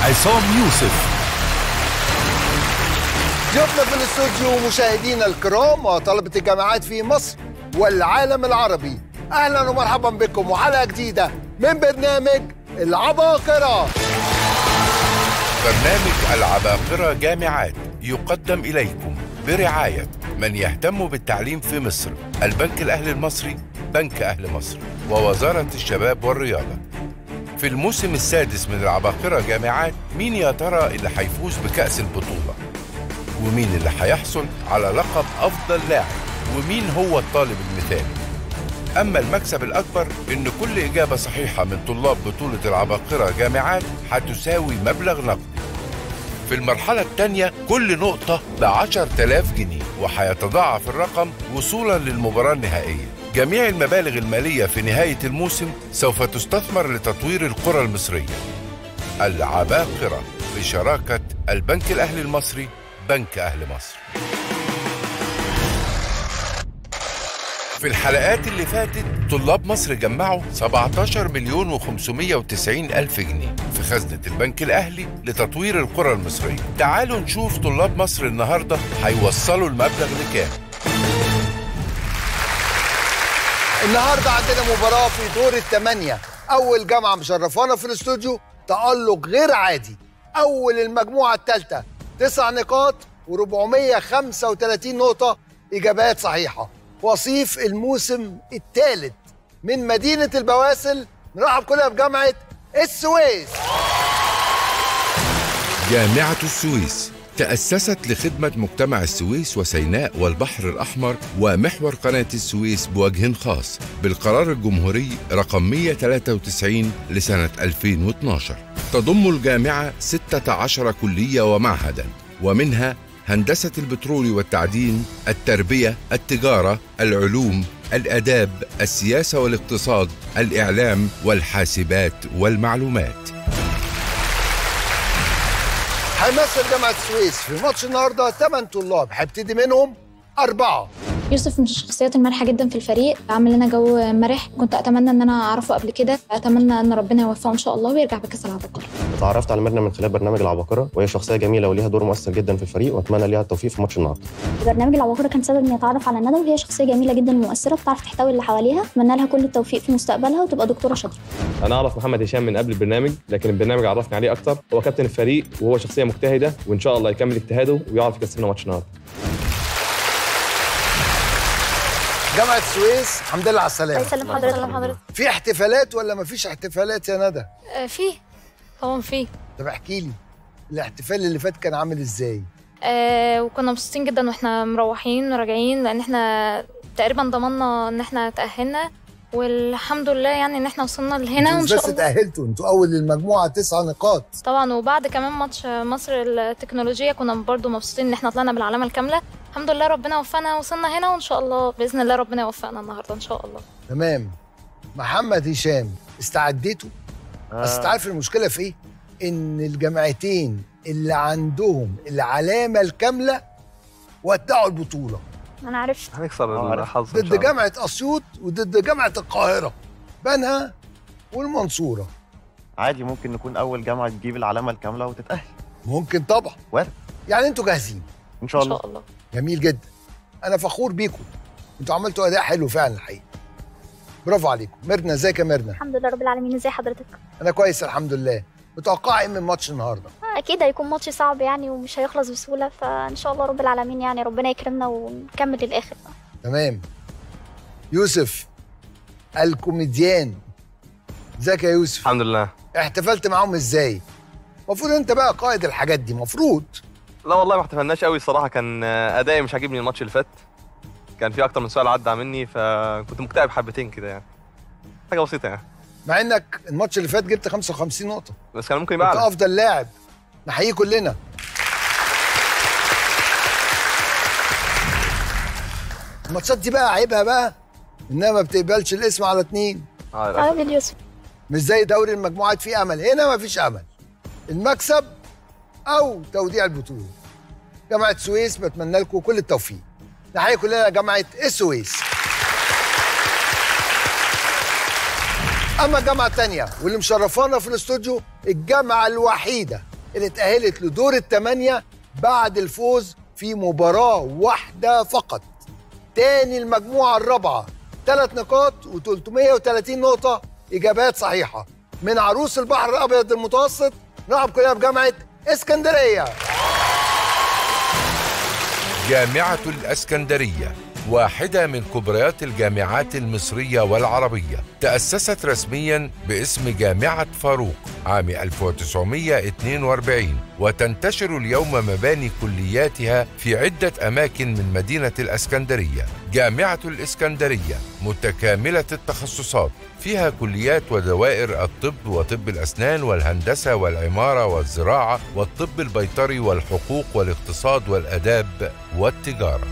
عصام يوسف ضيوفنا في الاستوديو مشاهدينا الكرام وطلبة الجامعات في مصر والعالم العربي اهلا ومرحبا بكم وحلقة جديدة من برنامج العباقرة برنامج العباقرة جامعات يقدم إليكم برعاية من يهتم بالتعليم في مصر البنك الأهلي المصري بنك أهل مصر ووزارة الشباب والرياضة في الموسم السادس من العباقرة جامعات مين يا ترى اللي هيفوز بكأس البطولة ومين اللي هيحصل على لقب أفضل لاعب ومين هو الطالب المثالي أما المكسب الأكبر إن كل إجابة صحيحة من طلاب بطولة العباقرة جامعات هتساوي مبلغ نقدي في المرحلة الثانية كل نقطة ب 10000 جنيه وهيتضاعف الرقم وصولا للمباراة النهائية جميع المبالغ المالية في نهاية الموسم سوف تستثمر لتطوير القرى المصرية العباقرة بشراكة البنك الأهلي المصري بنك أهل مصر في الحلقات اللي فاتت طلاب مصر جمعوا 17 مليون و590 ألف جنيه في خزنة البنك الأهلي لتطوير القرى المصرية تعالوا نشوف طلاب مصر النهاردة هيوصلوا المبلغ لكام النهاردة عندنا مباراة في دور الثمانية أول جامعة مشرفانا في الاستوديو تألق غير عادي أول المجموعة الثالثة تسع نقاط و435 نقطة إجابات صحيحة وصيف الموسم الثالث من مدينة البواسل نرحب كلنا بجامعة السويس جامعة السويس تأسست لخدمة مجتمع السويس وسيناء والبحر الأحمر ومحور قناة السويس بوجه خاص بالقرار الجمهوري رقم 193 لسنة 2012 تضم الجامعة 16 كلية ومعهدا ومنها هندسة البترول والتعدين، التربية، التجارة، العلوم، الآداب، السياسة والاقتصاد، الإعلام والحاسبات والمعلومات. هيمثل جامعة السويس في ماتش النهارده 8 طلاب هيبتدي منهم أربعة يوسف من الشخصيات المرحة جدا في الفريق عامل لنا جو مرح كنت أتمنى إن أنا أعرفه قبل كده أتمنى إن ربنا يوفقه إن شاء الله ويرجع بكأس العباقرة اتعرفت على ميرنا من خلال برنامج العباقرة وهي شخصية جميلة وليها دور مؤثر جدا في الفريق وأتمنى ليها التوفيق في ماتش النهارده برنامج العباقرة كان سبب اني اتعرف على ندى وهي شخصيه جميله جدا ومؤثره بتعرف تحتوي اللي حواليها اتمنى لها كل التوفيق في مستقبلها وتبقى دكتوره شاطره انا اعرف محمد هشام من قبل البرنامج لكن البرنامج عرفني عليه اكتر هو كابتن الفريق وهو شخصيه مجتهده وان شاء الله يكمل اجتهاده ويعرف يكسبنا ماتش النهارده جامعة السويس الحمد لله على الله السلامة يسلم حضرتك الله حضرتك في احتفالات ولا مفيش احتفالات يا ندى؟ آه، فيه طبعا فيه طب احكي لي الاحتفال اللي فات كان عامل ازاي؟ آه وكنا مبسوطين جدا واحنا مروحين وراجعين لان احنا تقريبا ضمننا ان احنا تأهلنا والحمد لله يعني ان احنا وصلنا لهنا انتوا وان مش شاء بس الله تأهلتوا انتوا أول المجموعة تسع نقاط طبعا وبعد كمان ماتش مصر التكنولوجية كنا برضو مبسوطين ان احنا طلعنا بالعلامة الكاملة الحمد لله ربنا وفقنا وصلنا هنا وان شاء الله باذن الله ربنا يوفقنا النهارده ان شاء الله تمام محمد هشام استعديتوا؟ بس انت عارف المشكلة في ايه؟ إن الجامعتين اللي عندهم العلامة الكاملة ودعوا البطولة انا عرفت هنكسر الحظ إن ضد شاء الله. جامعة أسيوط وضد جامعة القاهرة بنها والمنصورة عادي ممكن نكون اول جامعه تجيب العلامه الكامله وتتاهل ممكن طبعا وارد. يعني انتوا جاهزين ان شاء ان الله شاء الله جميل جدا انا فخور بيكم انتوا عملتوا اداء حلو فعلا الحقيقه برافو عليكم ميرنا ازيك يا ميرنا الحمد لله رب العالمين ازي حضرتك انا كويس الحمد لله متوقع ايه من ماتش النهارده آه، اكيد هيكون ماتش صعب يعني ومش هيخلص بسهوله فان شاء الله رب العالمين يعني ربنا يكرمنا ونكمل للاخر تمام يوسف الكوميديان ازيك يا يوسف الحمد لله احتفلت معاهم ازاي المفروض انت بقى قائد الحاجات دي مفروض لا والله ما احتفلناش قوي الصراحه كان ادائي مش عاجبني الماتش اللي فات كان في اكتر من سؤال عدى مني فكنت مكتئب حبتين كده يعني حاجه بسيطه يعني مع انك الماتش اللي فات جبت 55 نقطه بس كان ممكن يبقى انت اعلى افضل لاعب نحييه كلنا الماتشات دي بقى عيبها بقى انها ما بتقبلش الاسم على اتنين آه، للأسف. عادل يوسف مش زي دوري المجموعات فيه امل هنا ما فيش امل المكسب او توديع البطوله جامعه السويس بتمنى لكم كل التوفيق نحيي كلنا جامعه السويس اما الجامعه الثانيه واللي مشرفانا في الاستوديو الجامعه الوحيده اللي اتأهلت لدور الثمانية بعد الفوز في مباراة واحدة فقط تاني المجموعة الرابعة ثلاث نقاط و330 نقطة إجابات صحيحة من عروس البحر الأبيض المتوسط نلعب كلنا بجامعة اسكندرية جامعة الأسكندرية واحدة من كبريات الجامعات المصرية والعربية تأسست رسميا باسم جامعة فاروق عام 1942 وتنتشر اليوم مباني كلياتها في عدة أماكن من مدينة الأسكندرية جامعة الإسكندرية متكاملة التخصصات فيها كليات ودوائر الطب وطب الأسنان والهندسة والعمارة والزراعة والطب البيطري والحقوق والاقتصاد والآداب والتجارة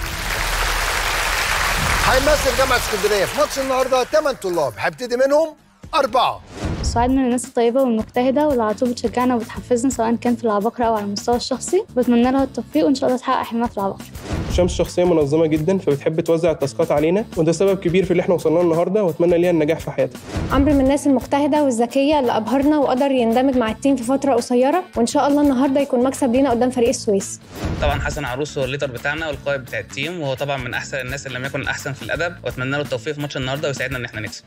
هيمثل جامعة اسكندرية في ماتش النهاردة 8 طلاب هبتدي منهم أربعة سعاد من الناس الطيبة والمجتهدة واللي على طول بتشجعنا وبتحفزنا سواء كان في العباقرة أو على المستوى الشخصي بتمنى لها التوفيق وإن شاء الله تحقق حلمها في العباقرة شمس شخصية منظمة جدا فبتحب توزع التاسكات علينا وده سبب كبير في اللي احنا وصلنا له النهارده واتمنى ليها النجاح في حياتها. عمرو من الناس المجتهدة والذكية اللي أبهرنا وقدر يندمج مع التيم في فترة قصيرة وإن شاء الله النهاردة يكون مكسب لينا قدام فريق السويس طبعا حسن عروس هو الليدر بتاعنا والقائد بتاع التيم وهو طبعا من احسن الناس اللي لم يكن الاحسن في الادب واتمنى له التوفيق في ماتش النهارده ويساعدنا ان احنا نكسب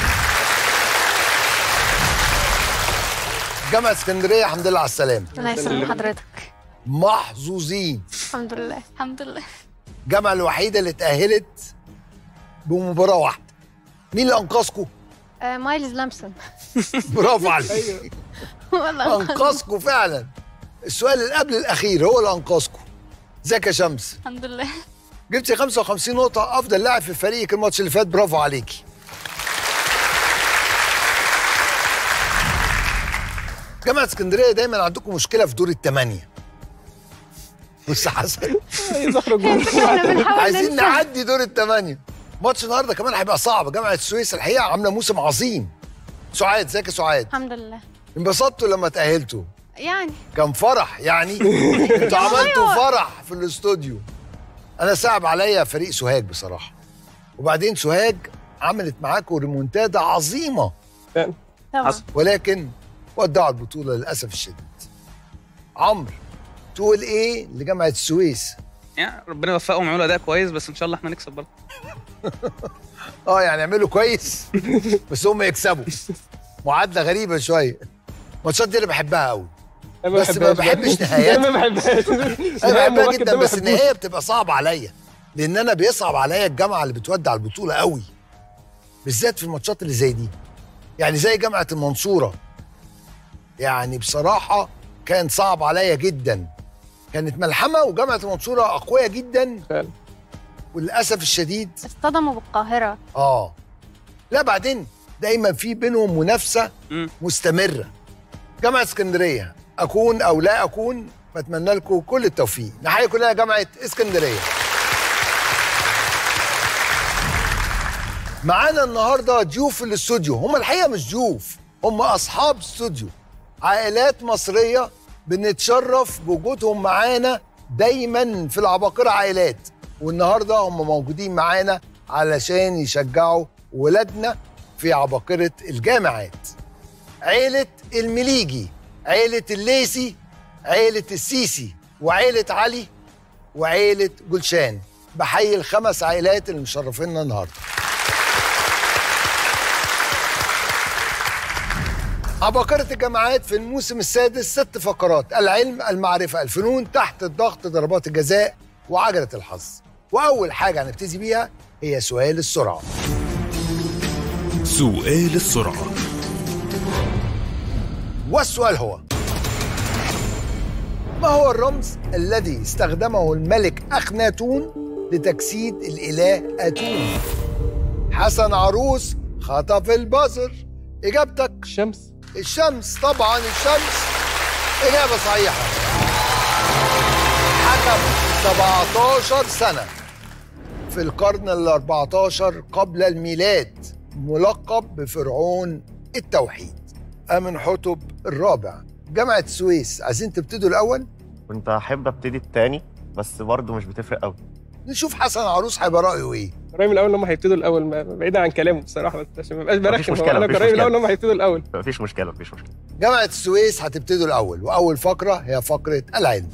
جامعة اسكندرية الحمد لله على السلامة الله يسلم حضرتك محظوظين الحمد لله الحمد لله الجامعة الوحيدة اللي اتأهلت بمباراة واحدة مين اللي أنقذكم؟ آه مايلز لامسون برافو عليك والله أنقذكم فعلا السؤال اللي قبل الأخير هو اللي أنقذكم ازيك يا شمس الحمد لله جبتي 55 نقطة أفضل لاعب في فريقك الماتش اللي فات برافو عليكي جامعة اسكندرية دايما عندكم مشكلة في دور الثمانية بص حسن عايز اخرج احنا بنحاول عايزين ننسى. نعدي دور الثمانية ماتش النهارده كمان هيبقى صعب جامعة السويس الحقيقة عاملة موسم عظيم سعاد ازيك يا سعاد الحمد لله انبسطتوا لما تأهلتوا يعني كان فرح يعني انتوا عملتوا فرح في الاستوديو انا صعب عليا فريق سوهاج بصراحه وبعدين سوهاج عملت معاكم ريمونتادا عظيمه فعلا. طبعا ولكن ودعوا البطوله للاسف الشديد عمرو تقول ايه لجامعه السويس يعني ربنا يوفقهم يعملوا اداء كويس بس ان شاء الله احنا نكسب برضه اه يعني يعملوا كويس بس هم يكسبوا معادله غريبه شويه الماتشات دي انا بحبها قوي أنا بس ما بحبهاش بحبش نهايات. انا ما بحبهاش انا بحبها مؤكد جدا ده ما بس بحبوش. النهايه بتبقى صعبه عليا لان انا بيصعب عليا الجامعه اللي بتودع البطوله قوي بالذات في الماتشات اللي زي دي يعني زي جامعه المنصوره يعني بصراحه كان صعب عليا جدا كانت ملحمه وجامعه المنصوره اقوياء جدا فعلا. وللاسف الشديد اصطدموا بالقاهرة اه لا بعدين دايما في بينهم منافسه مم. مستمره جامعه اسكندريه اكون او لا اكون بتمنى لكم كل التوفيق نحيي كلنا جامعه اسكندريه معانا النهارده ضيوف في الاستوديو هم الحقيقه مش ضيوف هم اصحاب استوديو عائلات مصريه بنتشرف بوجودهم معانا دايما في العباقرة عائلات والنهارده هم موجودين معانا علشان يشجعوا ولادنا في عباقرة الجامعات عيلة المليجي عيلة الليسي عيلة السيسي وعيلة علي وعيلة جلشان بحيي الخمس عائلات اللي مشرفينا النهارده عباقرة الجامعات في الموسم السادس ست فقرات العلم المعرفة الفنون تحت الضغط ضربات الجزاء وعجلة الحظ وأول حاجة هنبتدي بيها هي سؤال السرعة سؤال السرعة والسؤال هو ما هو الرمز الذي استخدمه الملك أخناتون لتجسيد الإله أتون حسن عروس خطف البزر إجابتك الشمس الشمس طبعا الشمس إجابة صحيحة حكم 17 سنة في القرن ال 14 قبل الميلاد ملقب بفرعون التوحيد أمن حتب الرابع جامعة السويس عايزين تبتدوا الأول كنت احب ابتدي التاني بس برضه مش بتفرق قوي نشوف حسن عروس هيبقى رايه ايه قريب الاول ان هم هيبتدوا الاول ما- بعيدا عن كلامه بصراحه بس عشان ما ابقاش مفيش برخم هو مشكلة، انا مفيش قريب الاول مشكلة. ان هم هيبتدوا الاول مفيش مشكله مفيش مشكله جامعه السويس هتبتدوا الاول واول فقره هي فقره العلم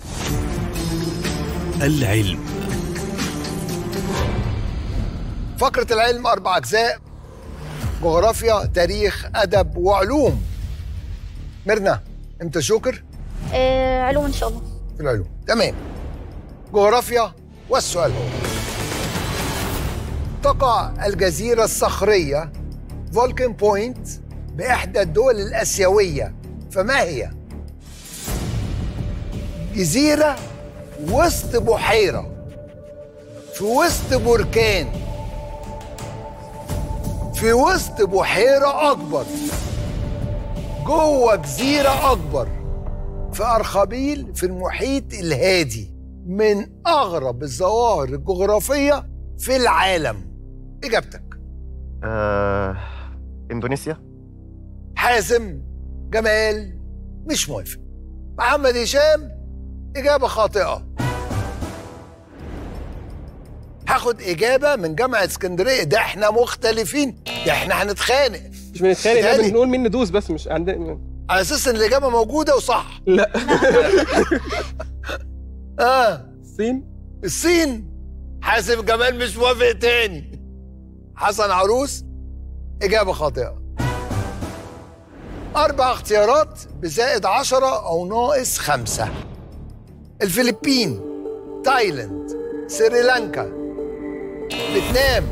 العلم فقره العلم اربع اجزاء جغرافيا تاريخ ادب وعلوم ميرنا انت شوكر آه علوم ان شاء الله في العلوم تمام جغرافيا والسؤال هو تقع الجزيرة الصخرية فولكن بوينت بإحدى الدول الآسيوية فما هي؟ جزيرة وسط بحيرة في وسط بركان في وسط بحيرة أكبر جوه جزيرة أكبر في أرخبيل في المحيط الهادي من أغرب الظواهر الجغرافية في العالم إجابتك آه... اندونيسيا حازم جمال مش موافق محمد هشام إجابة خاطئة هاخد إجابة من جامعة اسكندرية ده احنا مختلفين ده احنا هنتخانق مش بنتخانق لا تاني. بنقول مين ندوس بس مش عندنا على أساس إن الإجابة موجودة وصح لا آه الصين الصين حازم جمال مش موافق تاني حسن عروس إجابة خاطئة أربع اختيارات بزائد عشرة أو ناقص خمسة الفلبين تايلاند سريلانكا فيتنام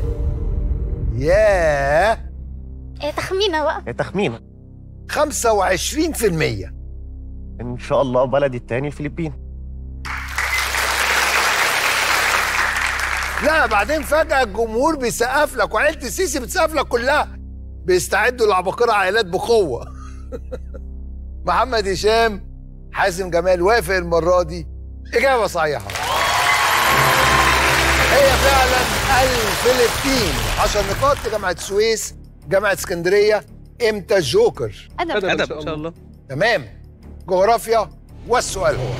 ياه إيه تخمينه بقى هي تخمينه 25% ان شاء الله بلدي التاني الفلبين لا بعدين فجأة الجمهور بيسقف لك وعيلة السيسي بتسقف لك كلها بيستعدوا لعباقرة عائلات بقوة محمد هشام حازم جمال وافق المرة دي إجابة صحيحة هي فعلا الفلبين 10 نقاط لجامعة السويس جامعة اسكندرية امتى الجوكر ادب ادب ان شاء الله تمام جغرافيا والسؤال هو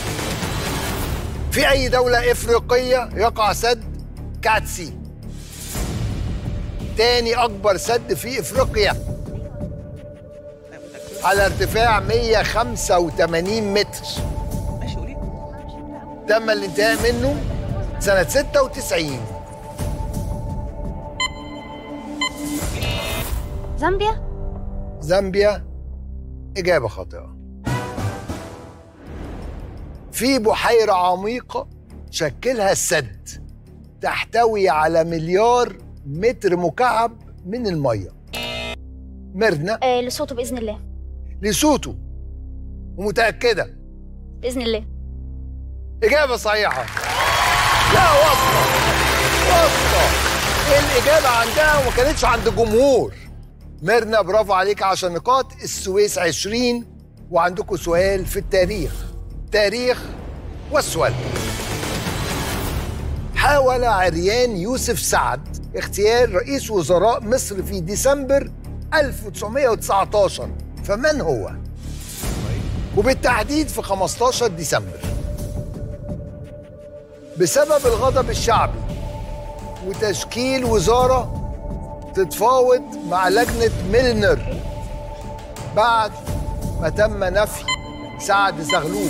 في أي دولة إفريقية يقع سد كاتسي تاني أكبر سد في إفريقيا على ارتفاع 185 متر ماشي قولي تم الانتهاء منه سنة 96 زامبيا زامبيا إجابة خاطئة في بحيرة عميقة شكلها السد تحتوي على مليار متر مكعب من المية ميرنا آه لسوتو باذن الله لسوتو ومتأكدة باذن الله إجابة صحيحة لا واسطة واسطة الإجابة عندها وما كانتش عند الجمهور ميرنا برافو عليك 10 نقاط السويس 20 وعندكم سؤال في التاريخ تاريخ والسؤال حاول عريان يوسف سعد اغتيال رئيس وزراء مصر في ديسمبر 1919 فمن هو؟ وبالتحديد في 15 ديسمبر بسبب الغضب الشعبي وتشكيل وزارة تتفاوض مع لجنة ميلنر بعد ما تم نفي سعد زغلول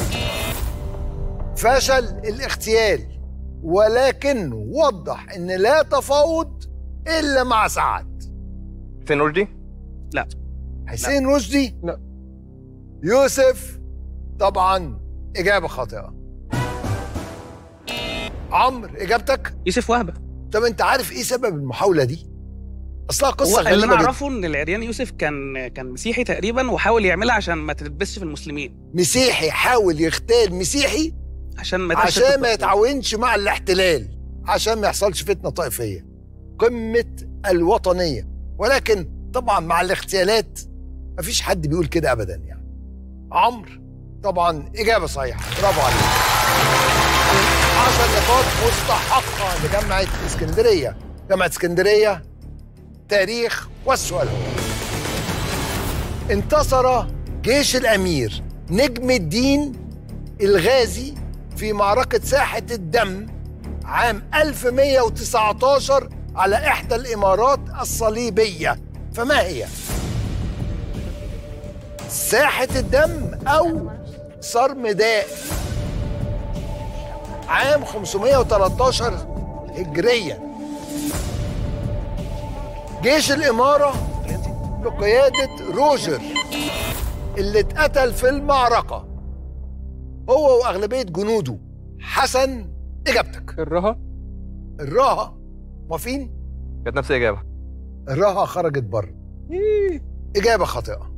فشل الاغتيال ولكنه وضح ان لا تفاوض الا مع سعد حسين رشدي لا حسين رشدي لا. يوسف طبعا اجابه خاطئه عمرو اجابتك يوسف وهبه طب انت عارف ايه سبب المحاوله دي اصلها هو قصه اللي غريبه انا جدا. اعرفه ان العريان يوسف كان كان مسيحي تقريبا وحاول يعملها عشان ما تلبسش في المسلمين مسيحي حاول يغتال مسيحي عشان ما يتعبش عشان ما الطفل. يتعاونش مع الاحتلال عشان ما يحصلش فتنه طائفيه قمه الوطنيه ولكن طبعا مع الاغتيالات مفيش حد بيقول كده ابدا يعني عمرو طبعا اجابه صحيحه برافو عليك 10 نقاط مستحقه لجامعه اسكندريه جامعه اسكندريه تاريخ والسؤال هو انتصر جيش الامير نجم الدين الغازي في معركة ساحة الدم عام 1119 على إحدى الإمارات الصليبية فما هي؟ ساحة الدم أو صرمداء عام 513 هجريا جيش الإمارة بقيادة روجر اللي اتقتل في المعركة هو وأغلبية جنوده حسن إجابتك الرها الراها موافقين؟ كانت نفس الاجابه الراها خرجت بره إجابة خاطئة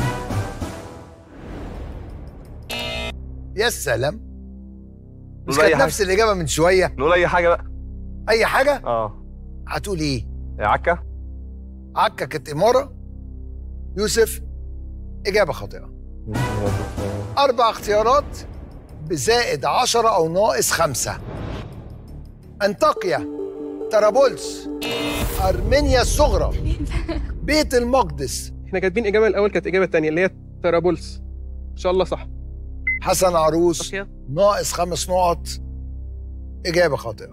يا سلام مش نقول أي كانت حاجة. نفس الإجابة من شوية نقول اي حاجه بقى أي حاجة اه هتقول إيه؟ عكا عكا كانت إمارة يوسف إجابة خاطئة أربع اختيارات بزائد عشرة أو ناقص خمسة أنطاكيا طرابلس أرمينيا الصغرى بيت المقدس احنا كاتبين اجابه الاول كانت اجابه الثانيه اللي هي طرابلس ان شاء الله صح حسن عروس ناقص خمس نقط إجابة خاطئة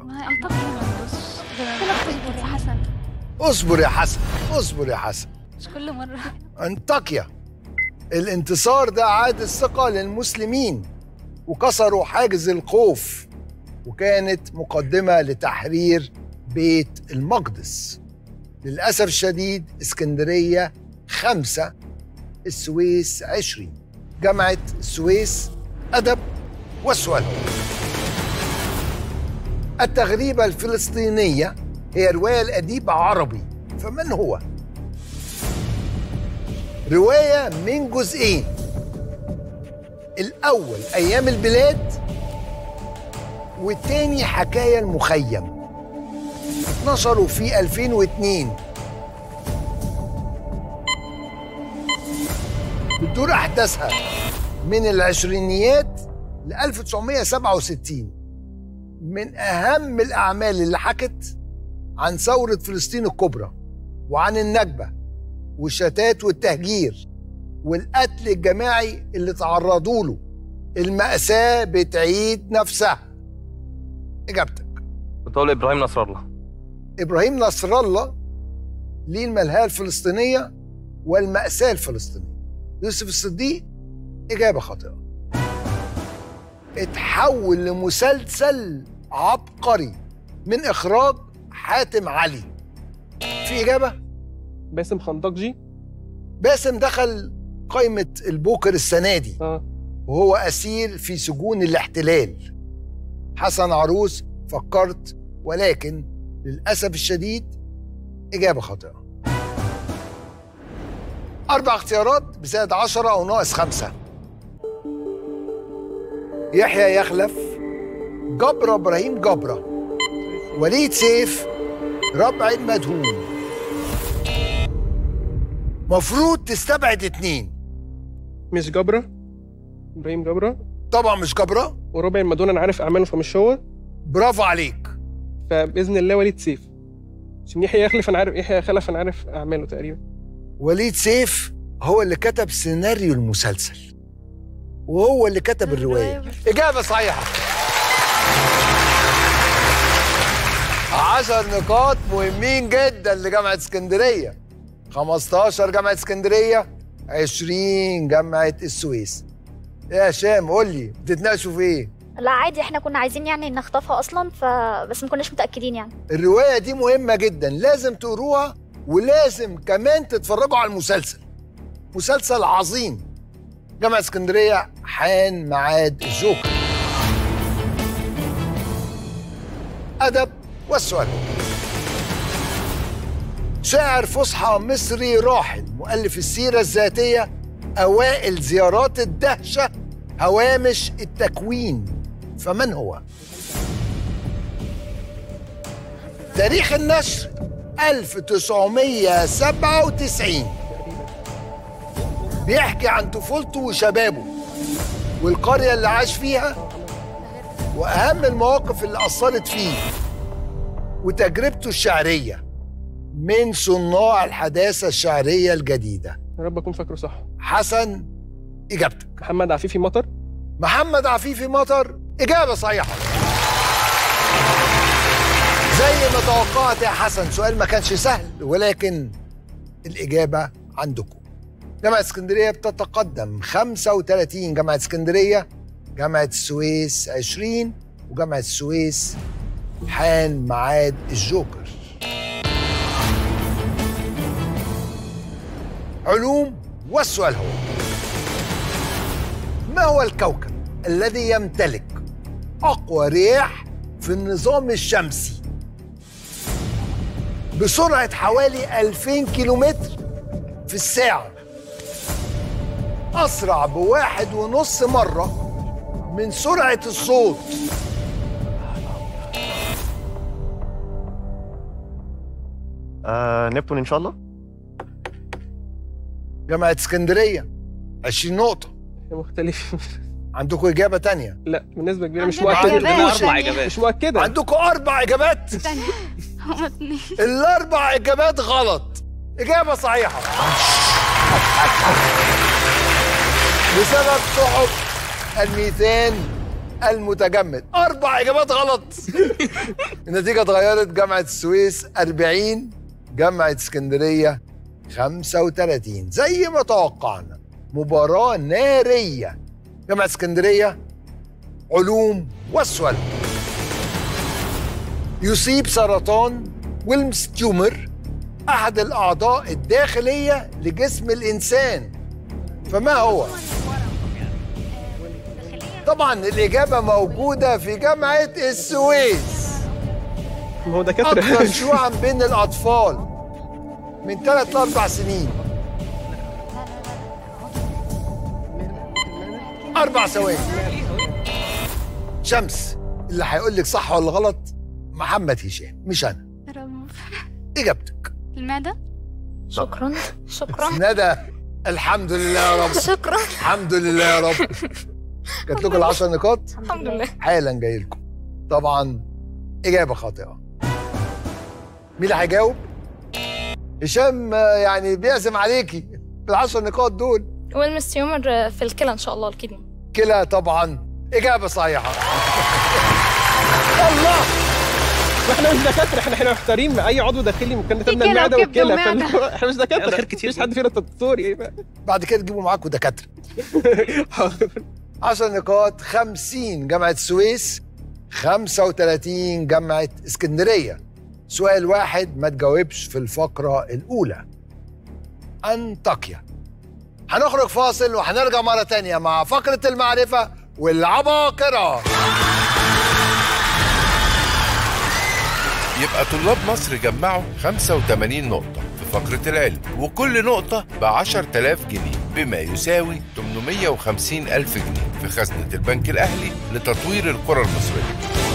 يا حسن اصبر يا حسن اصبر يا حسن مش كل مرة انطاكيا الانتصار ده عاد الثقة للمسلمين وكسروا حاجز الخوف وكانت مقدمة لتحرير بيت المقدس للأسف الشديد اسكندرية خمسة السويس عشرين جامعة السويس أدب والسؤال التغريبة الفلسطينية هي رواية لأديب عربي فمن هو؟ رواية من جزئين الأول أيام البلاد والتاني حكاية المخيم اتنشروا في 2002 بتدور أحداثها من العشرينيات ل 1967 من أهم الأعمال اللي حكت عن ثورة فلسطين الكبرى وعن النكبة والشتات والتهجير والقتل الجماعي اللي تعرضوا له المأساة بتعيد نفسها إجابتك كنت اقول ابراهيم نصر الله إبراهيم نصر الله ليه الملهاة الفلسطينية والمأساة الفلسطينية يوسف الصديق إجابة خاطئة اتحول لمسلسل عبقري من إخراج حاتم علي في إجابة؟ باسم خندقجي باسم دخل قائمة البوكر السنة دي اه وهو أسير في سجون الاحتلال حسن عروس فكرت ولكن للأسف الشديد إجابة خاطئة أربع اختيارات بزائد عشرة أو ناقص خمسة يحيى يخلف جبرة إبراهيم جبرة وليد سيف ربع المدهون مفروض تستبعد اتنين مش جبره ابراهيم جبره طبعا مش جبرة وربع المدون انا عارف اعماله فمش هو برافو عليك فباذن الله وليد سيف عشان يحيى يخلف انا عارف يحيى خلف انا عارف اعماله تقريبا وليد سيف هو اللي كتب سيناريو المسلسل وهو اللي كتب الرواية إجابة صحيحة عشر نقاط مهمين جدا لجامعة اسكندرية 15 جامعة اسكندرية 20 جامعة السويس يا هشام قول لي بتتناقشوا في ايه؟ لا عادي احنا كنا عايزين يعني نخطفها اصلا ف بس ما كناش متاكدين يعني الرواية دي مهمة جدا لازم تقروها ولازم كمان تتفرجوا على المسلسل مسلسل عظيم جامعة اسكندرية حان ميعاد الجوكر أدب والسؤال شاعر فصحى مصري راحل مؤلف السيرة الذاتية أوائل زيارات الدهشة هوامش التكوين فمن هو؟ تاريخ النشر 1997 بيحكي عن طفولته وشبابه والقرية اللي عاش فيها وأهم المواقف اللي أثرت فيه وتجربته الشعرية من صناع الحداثة الشعرية الجديدة يا رب اكون فاكره صح حسن إجابتك محمد عفيفي مطر محمد عفيفي مطر إجابة صحيحة زي ما توقعت يا حسن سؤال ما كانش سهل ولكن الإجابة عندكم جامعة اسكندرية بتتقدم 35 جامعة اسكندرية جامعة السويس 20 وجامعة السويس حان ميعاد الجوكر علوم والسؤال هو ما هو الكوكب الذي يمتلك أقوى رياح في النظام الشمسي بسرعة حوالي 2000 كيلومتر في الساعة أسرع بواحد ونص مرة من سرعة الصوت آه نبتون ان شاء الله جامعة اسكندرية 20 نقطة مختلف عندكم إجابة تانية لا بنسبة كبيرة مش عندنا مؤكدة إجابات. أربع إجابات مش مؤكدة عندكم أربع إجابات هما اتنين الأربع إجابات غلط إجابة صحيحة بسبب سحب الميثان المتجمد أربع إجابات غلط النتيجة اتغيرت جامعة السويس 40 جامعة اسكندرية 35 زي ما توقعنا مباراة نارية جامعة اسكندرية علوم والسؤال يصيب سرطان ويلمز تيومر أحد الأعضاء الداخلية لجسم الإنسان فما هو؟ طبعا الإجابة موجودة في جامعة السويس ما هو دكاترة أكثر شيوعا بين الأطفال من ثلاث لأربع سنين أربع ثواني شمس اللي هيقول لك صح ولا غلط محمد هشام مش أنا إجابتك المعدة شكرا شكرا ندى الحمد لله يا رب شكرا الحمد لله يا رب جات لكم العشر نقاط الحمد لله حالا جاي لكم طبعا إجابة خاطئة مين اللي هيجاوب؟ هشام آه، يعني بيعزم عليكي بالعشر نقاط دول ويلمس تيومر في الكلى ان شاء الله الكدني كلا طبعا إجابة صحيحة الله احنا مش دكاترة احنا احنا محتارين اي عضو داخلي ممكن نتمنى كلى المعدة وكبد والكلى ومعدة. فال- احنا مش دكاترة الخير كتير. مفيش حد فينا دكتور ايه بقى بعد كده تجيبوا معاكم دكاترة 10 نقاط 50 جامعة السويس 35 جامعة اسكندرية سؤال واحد ما تجاوبش في الفقرة الأولى أنطاكيا هنخرج فاصل وهنرجع مرة تانية مع فقرة المعرفة والعباقرة يبقى طلاب مصر جمعوا 85 نقطة في فقرة العلم وكل نقطة ب 10000 جنيه بما يساوي 850 ألف جنيه في خزنة البنك الأهلي لتطوير القرى المصرية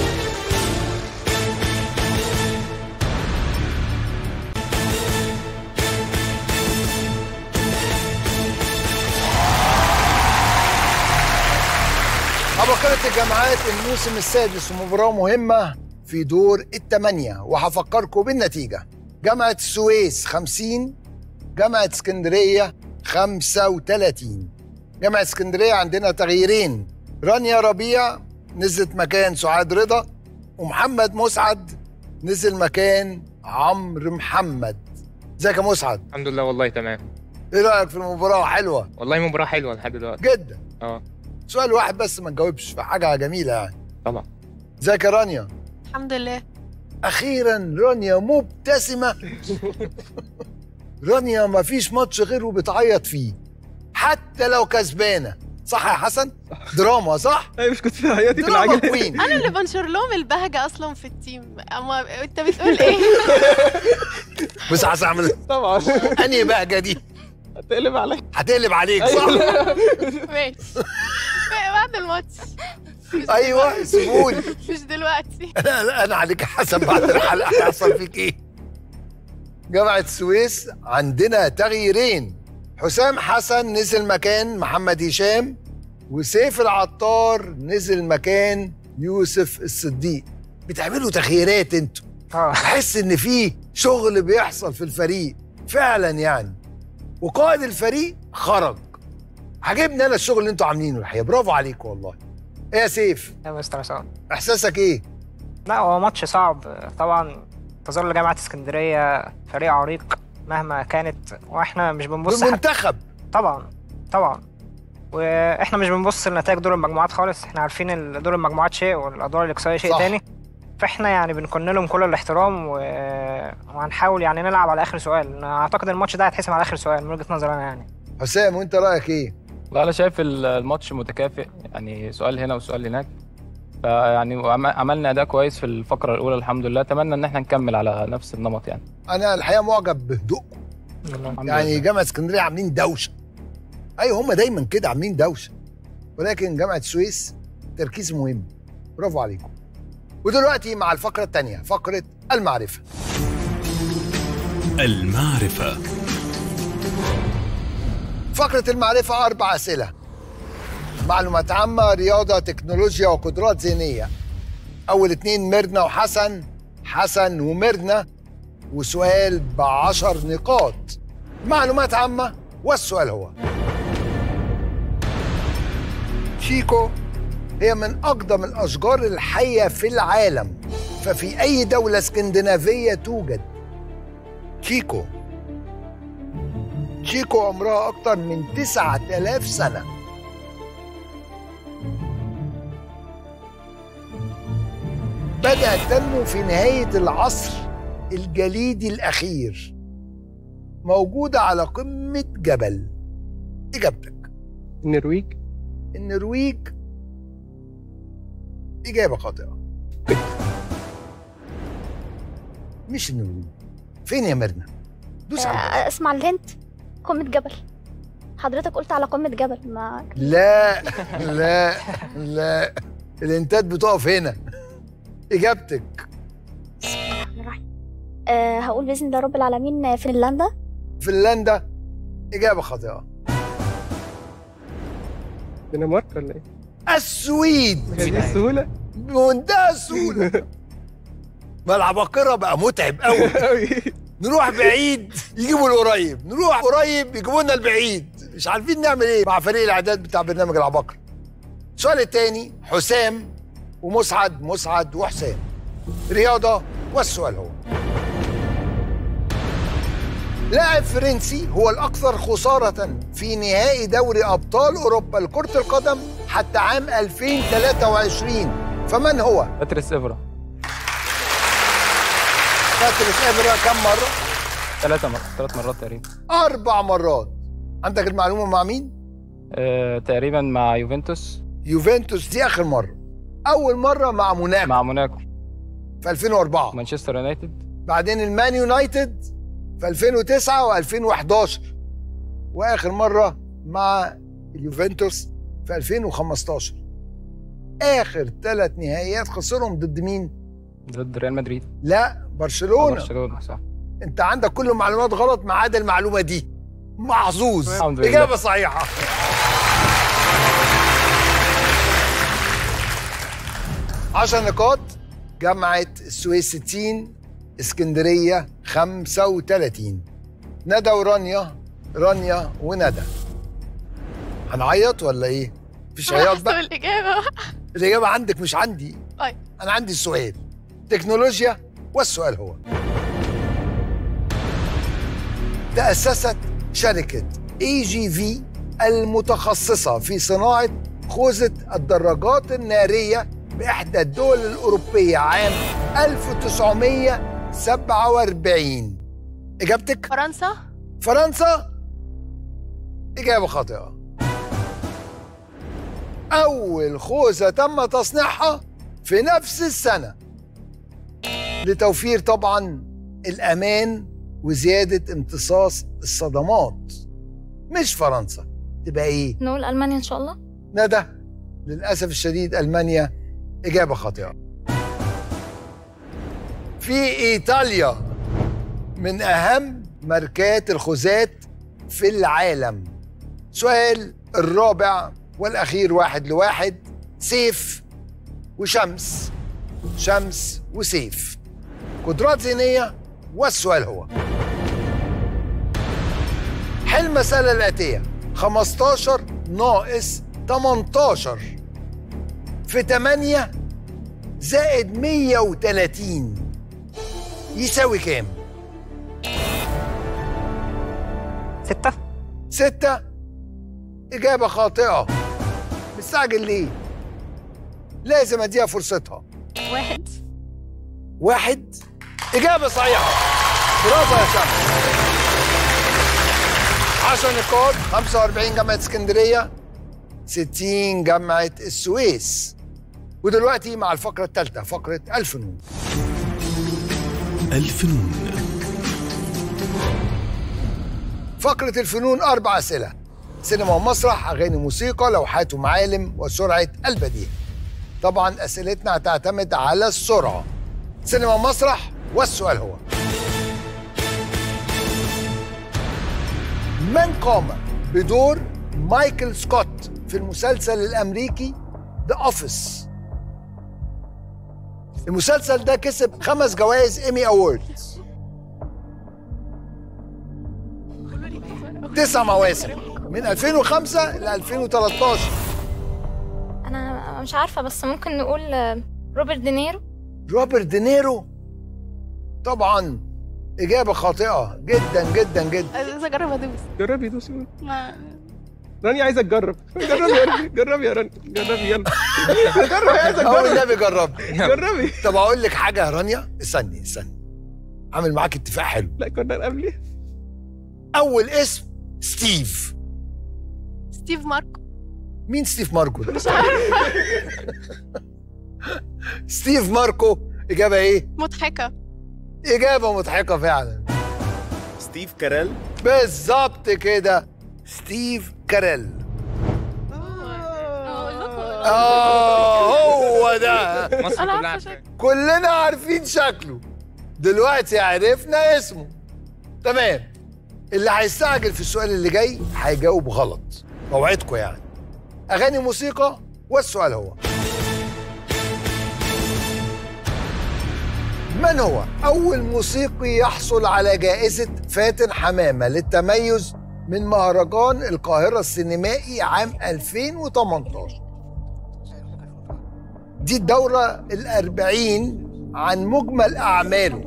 عباقرة الجامعات الموسم السادس ومباراة مهمة في دور الثمانية وهفكركم بالنتيجة جامعة السويس 50 جامعة اسكندرية 35 جامعة اسكندرية عندنا تغييرين رانيا ربيع نزلت مكان سعاد رضا ومحمد مسعد نزل مكان عمرو محمد ازيك يا مسعد الحمد لله والله تمام ايه رايك في المباراة حلوة والله مباراة حلوة لحد دلوقتي جدا اه سؤال واحد بس ما تجاوبش في حاجة جميلة يعني طبعا ازيك يا رانيا الحمد لله اخيرا رانيا مبتسمه رانيا ما فيش ماتش غيره بتعيط فيه حتى لو كسبانه صح يا حسن دراما صح ايوه مش كنت في حياتي في دراما العجل كوين انا اللي بنشر لهم البهجه اصلا في التيم اما انت بتقول ايه بس هعمل طبعا انهي بهجه دي هتقلب عليا هتقلب عليك صح ماشي بعد الماتش ايوه سيبوني مش دلوقتي لا لا انا عليك يا حسن بعد الحلقه هيحصل فيك ايه جامعه السويس عندنا تغييرين حسام حسن نزل مكان محمد هشام وسيف العطار نزل مكان يوسف الصديق بتعملوا تغييرات انتوا بحس ان في شغل بيحصل في الفريق فعلا يعني وقائد الفريق خرج عجبني انا الشغل اللي انتوا عاملينه الحقيقه برافو عليكم والله ايه يا سيف يا مستر عصام احساسك ايه لا هو ماتش صعب طبعا تظل جامعة اسكندرية فريق عريق مهما كانت واحنا مش بنبص حتى- بالمنتخب طبعا طبعا واحنا مش بنبص لنتائج دور المجموعات خالص احنا عارفين ال- دور المجموعات شيء والادوار الاقصائيه شيء صح. تاني فاحنا يعني بنكن لهم كل الاحترام و... وهنحاول يعني نلعب على اخر سؤال أنا اعتقد الماتش ده هيتحسم على اخر سؤال من وجهه نظري انا يعني حسام وانت رايك ايه لا انا شايف ال- الماتش متكافئ يعني سؤال هنا وسؤال هناك فيعني وعم- عملنا اداء كويس في الفقره الاولى الحمد لله اتمنى ان احنا نكمل على نفس النمط يعني انا الحقيقه معجب بهدوءكم الحمد يعني لله. جامعه اسكندريه عاملين دوشه ايوه هم دايما كده عاملين دوشه ولكن جامعه السويس تركيز مهم برافو عليكم ودلوقتي مع الفقره الثانيه فقره المعرفه المعرفة فقره المعرفه اربع اسئله معلومات عامه رياضه تكنولوجيا وقدرات ذهنيه اول اتنين ميرنا وحسن حسن وميرنا وسؤال بعشر نقاط معلومات عامه والسؤال هو شيكو هي من أقدم الأشجار الحية في العالم ففي أي دولة اسكندنافية توجد شيكو شيكو عمرها أكتر من 9000 سنة بدأت تنمو في نهاية العصر الجليدي الأخير موجودة على قمة جبل إجابتك النرويج النرويج إجابة خاطئة مش النرويج فين يا ميرنا؟ دوس على آه، اسمع الهنت قمة جبل حضرتك قلت على قمة جبل ما لا لا لا الانتات بتقف هنا إجابتك أه هقول بإذن الله رب العالمين فنلندا فنلندا إجابة خاطئة دنمارك ولا ايه؟ السويد هي دي السهولة؟ بمنتهى السهولة ما العباقرة بقى متعب قوي نروح بعيد يجيبوا القريب نروح قريب يجيبوا لنا البعيد مش عارفين نعمل ايه مع فريق الاعداد بتاع برنامج العباقرة السؤال الثاني حسام ومسعد مسعد وحسام رياضة والسؤال هو لاعب فرنسي هو الأكثر خسارة في نهائي دوري أبطال أوروبا لكرة القدم حتى عام 2023 فمن هو؟ باتريس افرا باتريس إبرا كم مرة؟ ثلاثة مرات ثلاث مرات تقريبا أربع مرات عندك المعلومة مع مين؟ آه تقريبا مع يوفنتوس يوفنتوس دي آخر مرة أول مرة مع موناكو مع موناكو في 2004 مانشستر يونايتد بعدين المان يونايتد في 2009 و2011 واخر مره مع اليوفنتوس في 2015 اخر ثلاث نهائيات خسرهم ضد مين؟ ضد ريال مدريد لا برشلونه برشلونة صح انت عندك كل المعلومات غلط ما عدا المعلومه دي محظوظ الحمد لله. اجابه صحيحه عشر نقاط جامعة السويس 60 اسكندرية 35 ندى ورانيا رانيا وندى هنعيط ولا ايه؟ مفيش عياط بقى الإجابة الإجابة عندك مش عندي طيب أنا عندي السؤال تكنولوجيا والسؤال هو تأسست شركة اي جي في المتخصصة في صناعة خوذة الدراجات النارية بإحدى الدول الأوروبية عام 1947 إجابتك؟ فرنسا فرنسا إجابة خاطئة أول خوذة تم تصنيعها في نفس السنة لتوفير طبعا الأمان وزيادة امتصاص الصدمات مش فرنسا تبقى إيه؟ نقول ألمانيا إن شاء الله ندى للأسف الشديد ألمانيا إجابة خاطئة في إيطاليا من أهم ماركات الخوذات في العالم سؤال الرابع والأخير واحد لواحد سيف وشمس شمس وسيف قدرات ذهنية والسؤال هو حل المسألة الآتية 15 ناقص 18 في 8 زائد 130 يساوي كام؟ ستة ستة إجابة خاطئة مستعجل ليه؟ لازم أديها فرصتها واحد واحد إجابة صحيحة برافو يا سامي 10 نقاط 45 جامعة اسكندرية 60 جامعة السويس ودلوقتي مع الفقرة الثالثة فقرة الفنون الفنون فقرة الفنون أربع أسئلة سينما ومسرح أغاني موسيقى لوحات ومعالم وسرعة البديهة طبعا أسئلتنا هتعتمد على السرعة سينما ومسرح والسؤال هو من قام بدور مايكل سكوت في المسلسل الأمريكي ذا أوفيس المسلسل ده كسب خمس جوائز ايمي اووردز تسع مواسم من 2005 ل 2013 انا مش عارفه بس ممكن نقول آه، روبرت دينيرو روبرت دينيرو طبعا إجابة خاطئة جدا جدا جدا عايز اجرب ادوس جربي دوسي ما رانيا عايزه تجرب جربي يا رانيا جربي يا رانيا جربي يلا جربي عايزه أول تجرب النبي جرب جربي طب أقول لك حاجة يا رانيا استني استني عامل معاك اتفاق حلو لا كنا قبلي أول اسم ستيف ستيف ماركو مين ستيف ماركو ده؟ مش عارفه ستيف ماركو إجابة إيه؟ مضحكه إجابة مضحكة فعلا ستيف كاريل بالظبط كده ستيف كاريل آه هو ده مصر انا كلها عارفه عارفة. شكله كلنا عارفين شكله دلوقتي عرفنا اسمه تمام اللي هيستعجل في السؤال اللي جاي هيجاوب غلط موعدكم يعني اغاني موسيقى والسؤال هو من هو اول موسيقي يحصل على جائزه فاتن حمامه للتميز من مهرجان القاهره السينمائي عام 2018 دي الدورة الأربعين عن مجمل أعماله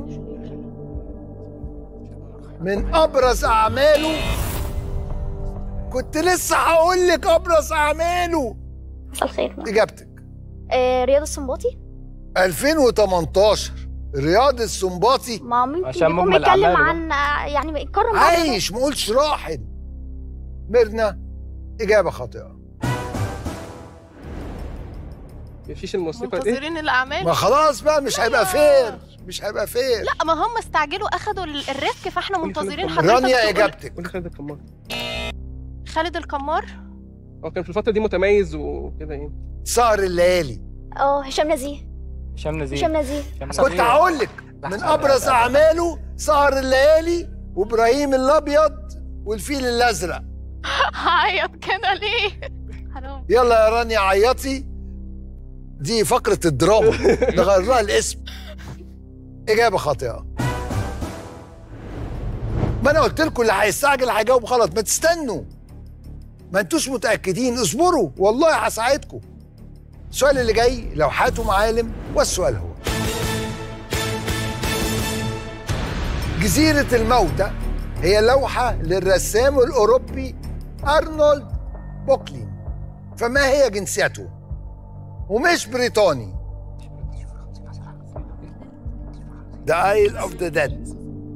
من أبرز أعماله كنت لسه هقول لك أبرز أعماله مساء الخير إجابتك آه رياض السنباطي 2018 رياض السنباطي ما ممكن عشان يكون مجمل بيتكلم أعماله. عن آه، يعني بيتكرم عايش ما قلتش راحل ميرنا إجابة خاطئة مفيش الموسيقى دي منتظرين الاعمال ما خلاص بقى مش هيبقى فير مش هيبقى فير لا ما هم استعجلوا اخدوا ال- الريسك فاحنا منتظرين حضرتك رانيا تقول- إجابتك قولي خالد القمار خالد القمار هو كان في الفتره دي متميز وكده يعني سهر الليالي اه هشام نزيه هشام نزيه هشام نزيه هشام كنت هقول لك من ابرز اعماله سهر الليالي وابراهيم الابيض والفيل الازرق هعيط كده ليه حرام يلا يا رانيا عيطي دي فقرة الدراما نغير لها الاسم إجابة خاطئة ما أنا قلت لكم اللي هيستعجل هيجاوب غلط ما تستنوا ما انتوش متأكدين اصبروا والله هساعدكم السؤال اللي جاي لوحات ومعالم والسؤال هو جزيرة الموتى هي لوحة للرسام الأوروبي أرنولد بوكلين فما هي جنسيته؟ ومش بريطاني The Isle of the Dead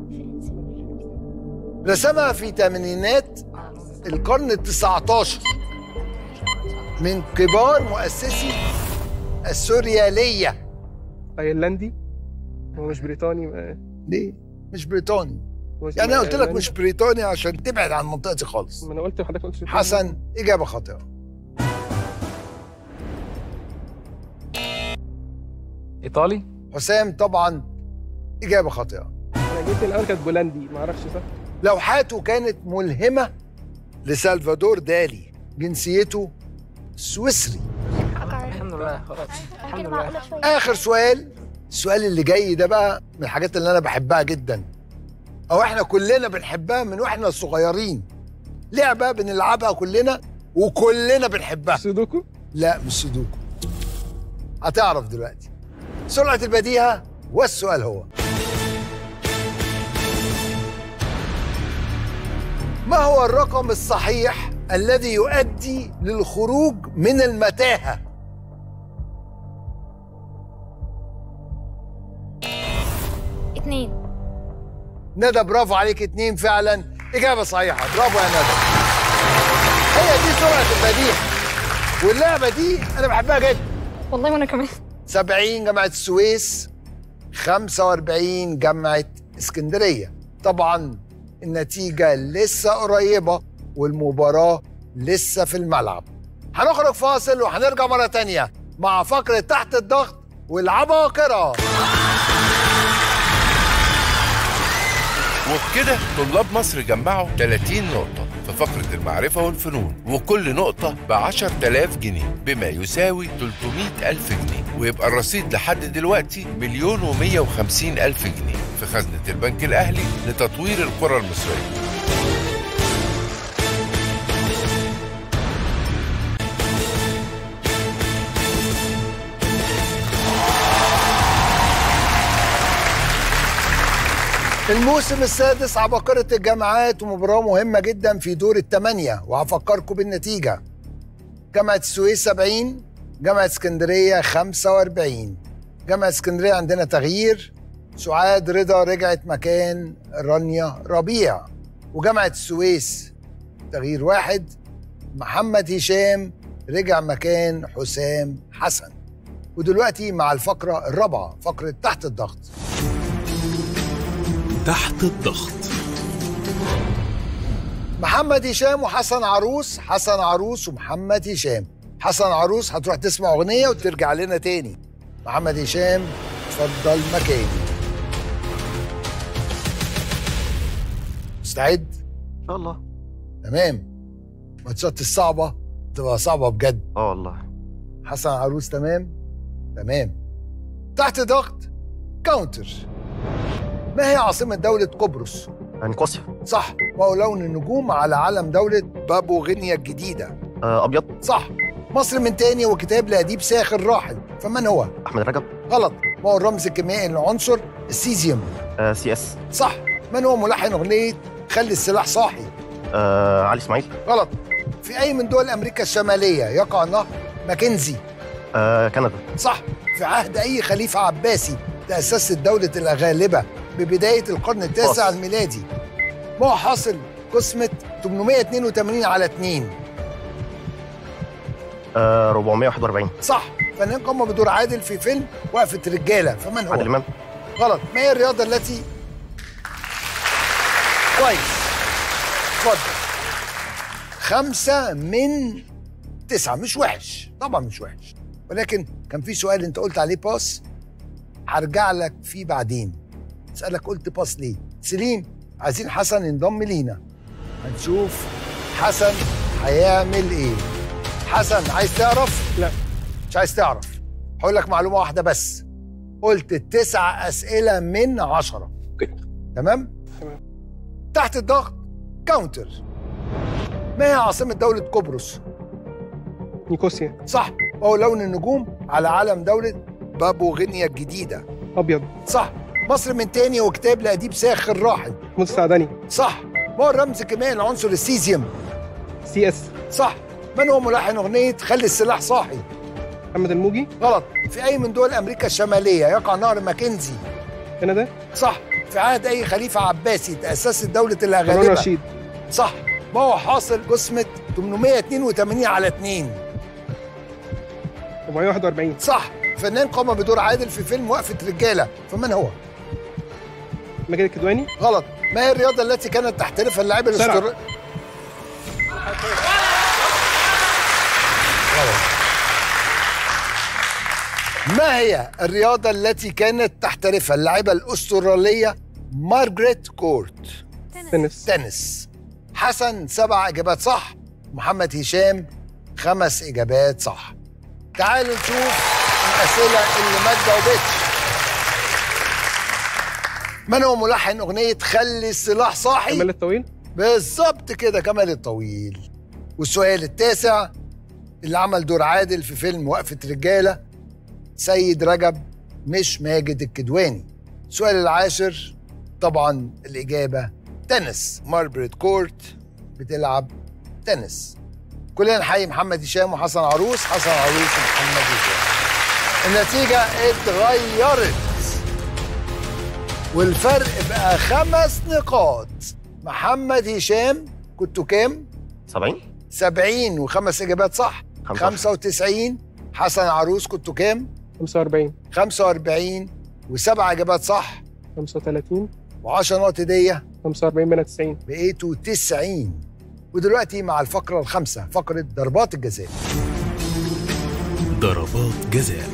رسمها في ثمانينات القرن التسعة عشر من كبار مؤسسي السوريالية ايرلندي هو مش بريطاني ما- ليه؟ مش بريطاني هو اسمه يعني انا قلت لك أيرلندي. مش بريطاني عشان تبعد عن منطقتي خالص ما انا قلت لحضرتك قلت حسن إجابة خاطئة ايطالي حسام طبعا إجابة خاطئة انا جيت الاول كانت بولندي ما اعرفش صح لوحاته كانت ملهمة لسلفادور دالي جنسيته سويسري الحمد لله خلاص الحمد لله آخر سؤال السؤال اللي جاي ده بقى من الحاجات اللي أنا بحبها جدا أو إحنا كلنا بنحبها من وإحنا صغيرين لعبة بنلعبها كلنا وكلنا بنحبها سودوكو لا مش سودوكو هتعرف دلوقتي سرعة البديهة والسؤال هو ما هو الرقم الصحيح الذي يؤدي للخروج من المتاهة؟ اتنين ندى برافو عليك اتنين فعلا إجابة صحيحة برافو يا ندى هي دي سرعة البديهة واللعبة دي أنا بحبها جدا والله وانا كمان 70 جامعة السويس 45 جامعة اسكندرية طبعا النتيجة لسه قريبة والمباراة لسه في الملعب هنخرج فاصل وهنرجع مرة تانية مع فقرة تحت الضغط والعباقرة وبكده طلاب مصر جمعوا 30 نقطة في فقرة المعرفة والفنون وكل نقطة ب 10000 جنيه بما يساوي 300 ألف جنيه ويبقى الرصيد لحد دلوقتي مليون ومية وخمسين ألف جنيه في خزنة البنك الأهلي لتطوير القرى المصرية الموسم السادس عباقرة الجامعات ومباراة مهمة جدا في دور الثمانية وهفكركم بالنتيجة جامعة السويس 70 جامعة اسكندرية 45 جامعة اسكندرية عندنا تغيير سعاد رضا رجعت مكان رانيا ربيع وجامعة السويس تغيير واحد محمد هشام رجع مكان حسام حسن ودلوقتي مع الفقرة الرابعة فقرة تحت الضغط تحت الضغط محمد هشام وحسن عروس حسن عروس ومحمد هشام حسن عروس هتروح تسمع اغنيه وترجع لنا تاني محمد هشام اتفضل مكاني مستعد ان شاء الله تمام الماتشات الصعبه تبقى صعبه بجد اه والله حسن عروس تمام تمام تحت ضغط كاونتر ما هي عاصمه دوله قبرص نيقوسيا صح وهو لون النجوم على علم دولة بابو غينيا الجديدة آه ابيض صح مصر من تاني وكتاب لأديب ساخر راحل فمن هو؟ احمد رجب غلط ما هو الرمز الكيميائي للعنصر السيزيوم آه سي اس صح من هو ملحن أغنية خلي السلاح صاحي؟ آه علي اسماعيل غلط في أي من دول أمريكا الشمالية يقع نهر ماكنزي؟ آه كندا صح في عهد أي خليفة عباسي تأسست دولة الأغالبة ببداية القرن التاسع باص. الميلادي ما هو حاصل قسمة 882 على 2 آه 441 صح فنان قام بدور عادل في فيلم وقفة رجالة فمن هو؟ عادل امام غلط ما هي الرياضة التي كويس اتفضل خمسة من تسعة مش وحش طبعا مش وحش ولكن كان في سؤال انت قلت عليه باس هرجع لك فيه بعدين اسألك قلت باس ليه سليم عايزين حسن ينضم لينا هنشوف حسن هيعمل ايه حسن عايز تعرف لا مش عايز تعرف هقول لك معلومة واحدة بس قلت تسع أسئلة من عشرة تمام؟ تمام تحت الضغط كاونتر ما هي عاصمة دولة قبرص؟ نيقوسيا صح وهو لون النجوم على علم دولة بابو غينيا الجديدة ابيض صح مصر من تاني وكتاب لأديب ساخر راحل محمود السعداني صح ما هو الرمز الكيميائي لعنصر السيزيوم سي اس صح من هو ملحن أغنية خلي السلاح صاحي؟ محمد الموجي غلط في أي من دول أمريكا الشمالية يقع نهر ماكنزي؟ كندا صح في عهد أي خليفة عباسي تأسست دولة هارون الأغالبة رشيد صح ما هو حاصل قسمة 882 على 2 441 صح فنان قام بدور عادل في فيلم وقفة رجالة فمن هو؟ ماجد الكدواني غلط ما هي الرياضة التي كانت تحترفها اللاعب سرعة. الاستر غلط ما هي الرياضة التي كانت تحترفها اللاعبة الأسترالية مارغريت كورت؟ تنس تنس حسن سبع إجابات صح محمد هشام خمس إجابات صح تعالوا نشوف الأسئلة اللي ما تجاوبتش من هو ملحن أغنية خلي السلاح صاحي؟ كمال الطويل بالظبط كده كمال الطويل والسؤال التاسع اللي عمل دور عادل في فيلم وقفة رجالة سيد رجب مش ماجد الكدواني السؤال العاشر طبعا الإجابة تنس ماربريت كورت بتلعب تنس كلنا نحيي محمد هشام وحسن عروس حسن عروس ومحمد هشام النتيجة اتغيرت والفرق بقى خمس نقاط محمد هشام كنتوا كام؟ 70 70 وخمس إجابات صح 95 حسن عروس كنتوا كام؟ 45 45 وسبع إجابات صح 35 و10 نقط هدية 45 من 90 بقيتوا 90 ودلوقتي مع الفقرة الخامسة فقرة ضربات الجزاء ضربات جزاء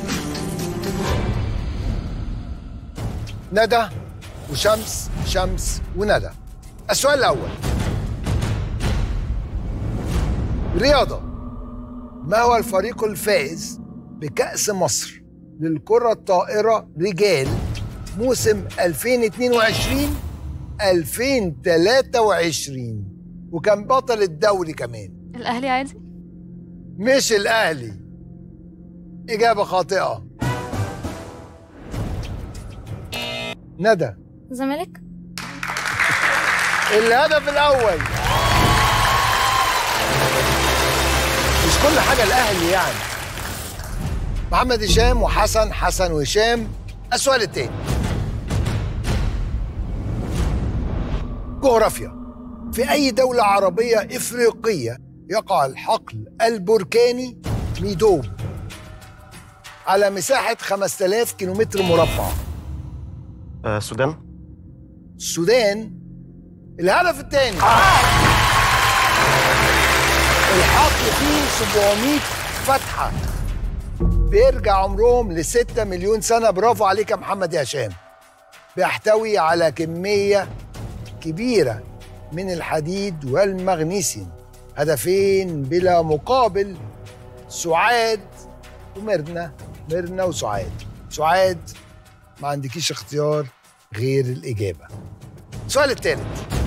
ندى وشمس شمس وندى السؤال الأول رياضة ما هو الفريق الفائز بكأس مصر للكرة الطائرة رجال موسم 2022 2023 وكان بطل الدوري كمان الاهلي عادي مش الأهلي إجابة خاطئة ندى الزمالك الهدف الأول مش كل حاجة الأهلي يعني محمد هشام وحسن حسن وهشام السؤال التاني جغرافيا في أي دولة عربية إفريقية يقع الحقل البركاني ميدوب على مساحة 5000 كيلومتر مربع آه السودان السودان الهدف الثاني الحقل فيه 700 فتحة بيرجع عمرهم ل 6 مليون سنة برافو عليك يا محمد يا هشام بيحتوي على كمية كبيرة من الحديد والمغنيسيوم هدفين بلا مقابل سعاد وميرنا ميرنا وسعاد سعاد ما عندكيش اختيار غير الإجابة السؤال الثالث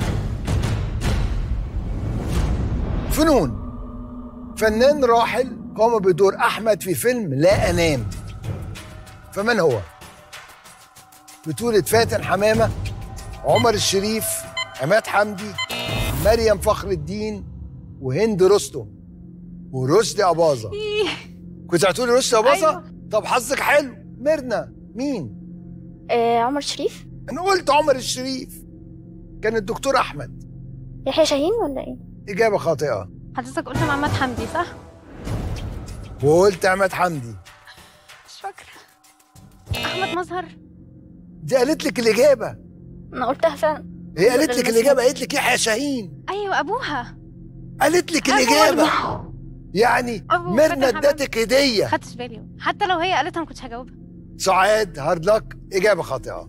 فنون فنان راحل قام بدور أحمد في فيلم لا أنام فمن هو؟ بطولة فاتن حمامة عمر الشريف عماد حمدي مريم فخر الدين وهند رستم ورشدي أباظة كنت هتقولي رشدي أباظة؟ أيوة. طب حظك حلو ميرنا مين؟ آه عمر شريف أنا قلت عمر الشريف كان الدكتور أحمد يحيى شاهين ولا ايه؟ إجابة خاطئة حضرتك قلت محمد حمدي صح؟ وقلت عماد حمدي مش فاكرة احمد مظهر دي قالت لك الإجابة انا قلتها فعلا هي قالت لك الإجابة قالت لك يحيى شاهين ايوه ابوها قالت لك أبوها. الإجابة يعني أبو ميرنا فتحي ادتك هدية خدتش بالي حتى لو هي قالتها ما كنتش هجاوبها سعاد هارد لك إجابة خاطئة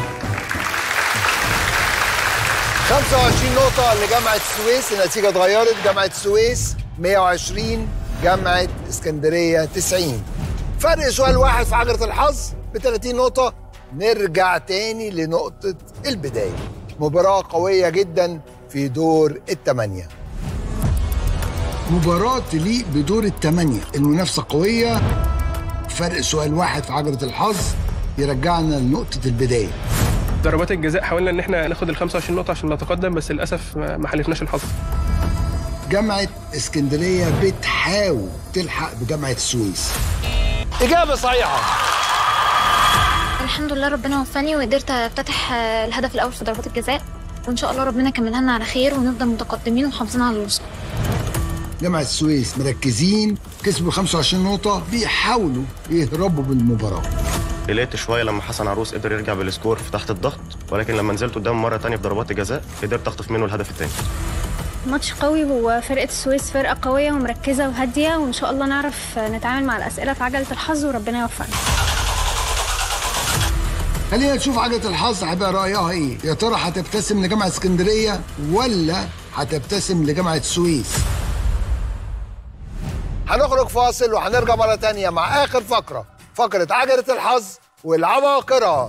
25 نقطة لجامعة السويس النتيجة اتغيرت جامعة السويس 120 جامعة اسكندرية 90 فرق سؤال واحد في عجلة الحظ ب 30 نقطة نرجع تاني لنقطة البداية مباراة قوية جدا في دور الثمانية مباراة تليق بدور الثمانية المنافسة قوية فرق سؤال واحد في عجلة الحظ يرجعنا لنقطة البداية ضربات الجزاء حاولنا ان احنا ناخد ال 25 نقطه عشان نتقدم بس للاسف ما ما حالفناش الحظ جامعة اسكندرية بتحاول تلحق بجامعة السويس إجابة صحيحة الحمد لله ربنا وفاني وقدرت افتتح آه، الهدف الاول في ضربات الجزاء وان شاء الله ربنا يكملها لنا على خير ونفضل متقدمين ومحافظين على الوصول جامعة السويس مركزين كسبوا 25 نقطة بيحاولوا يهربوا بالمباراة قلقت شويه لما حسن عروس قدر يرجع بالسكور في تحت الضغط ولكن لما نزلت قدام مره تانية في ضربات الجزاء قدرت اخطف منه الهدف الثاني ماتش قوي وفرقة السويس فرقة قوية ومركزة وهادية وإن شاء الله نعرف نتعامل مع الأسئلة في عجلة الحظ وربنا يوفقنا خلينا نشوف عجلة الحظ هيبقى رأيها إيه يا ترى هتبتسم لجامعة اسكندرية ولا هتبتسم لجامعة السويس هنخرج فاصل وهنرجع مرة تانية مع آخر فقرة فقرة عجلة الحظ والعباقرة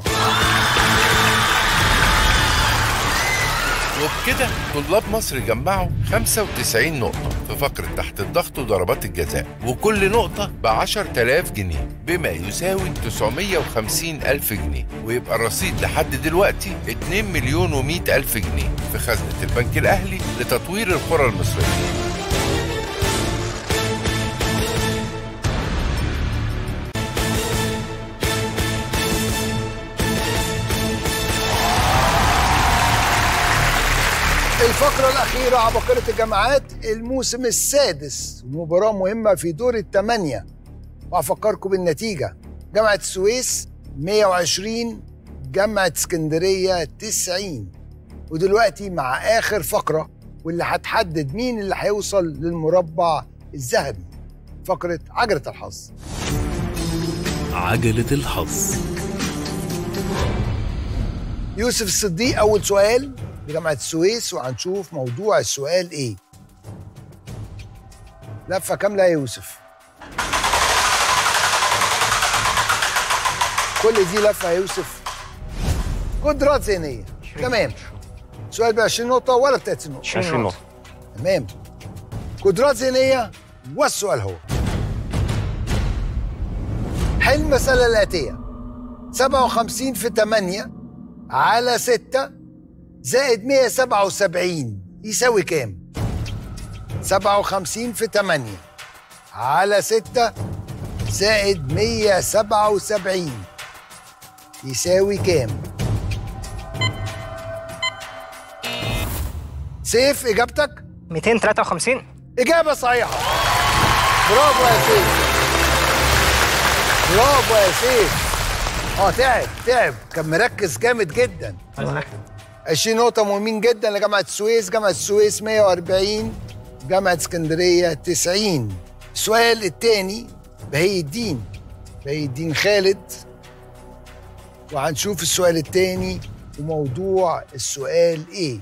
وبكده طلاب مصر جمعوا 95 نقطة في فقرة تحت الضغط وضربات الجزاء وكل نقطة ب 10000 جنيه بما يساوي 950 ألف جنيه ويبقى الرصيد لحد دلوقتي 2 مليون و100 ألف جنيه في خزنة البنك الأهلي لتطوير القرى المصرية الفقرة الأخيرة عباقرة الجامعات الموسم السادس مباراة مهمة في دور الثمانية وأفكركم بالنتيجة جامعة السويس 120 جامعة اسكندرية 90 ودلوقتي مع آخر فقرة واللي هتحدد مين اللي هيوصل للمربع الذهبي فقرة عجلة الحظ عجلة الحظ يوسف الصديق أول سؤال لجامعة السويس وهنشوف موضوع السؤال إيه لفة كاملة يا يوسف كل دي لفة يا يوسف قدرات ذهنية تمام سؤال ب 20 نقطة ولا ب 30 نقطة 20 نقطة تمام قدرات ذهنية والسؤال هو حل المسألة الآتية 57 في 8 على 6 زائد 177 يساوي كام؟ 57 في 8 على 6 زائد 177 يساوي كام؟ سيف إجابتك؟ 253 إجابة صحيحة برافو يا سيف برافو يا سيف اه تعب تعب كان مركز جامد جدا 20 نقطة مهمين جدا لجامعة السويس، جامعة السويس 140 جامعة اسكندرية 90 السؤال الثاني بهي الدين بهي الدين خالد وهنشوف السؤال الثاني وموضوع السؤال ايه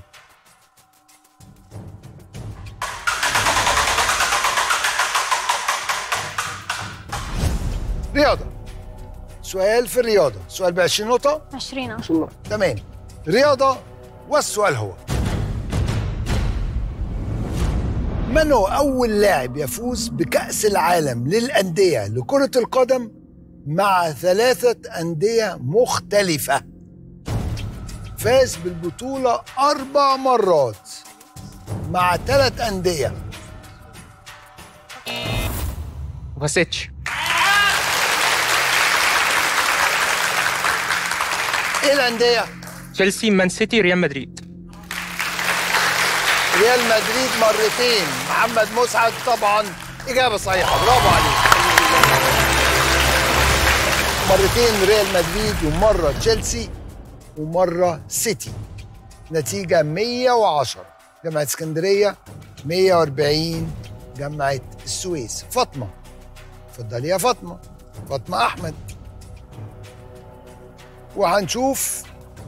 رياضة سؤال في الرياضة سؤال ب 20 نقطة 20 تمام رياضة والسؤال هو من هو أول لاعب يفوز بكأس العالم للأندية لكرة القدم مع ثلاثة أندية مختلفة فاز بالبطولة أربع مرات مع ثلاث أندية فاسيتش إيه الأندية؟ تشيلسي مان سيتي ريال مدريد ريال مدريد مرتين محمد مسعد طبعا إجابة صحيحة برافو عليك مرتين ريال مدريد ومرة تشيلسي ومرة سيتي نتيجة 110 جامعة اسكندرية 140 جامعة السويس فاطمة اتفضلي يا فاطمة فاطمة أحمد وهنشوف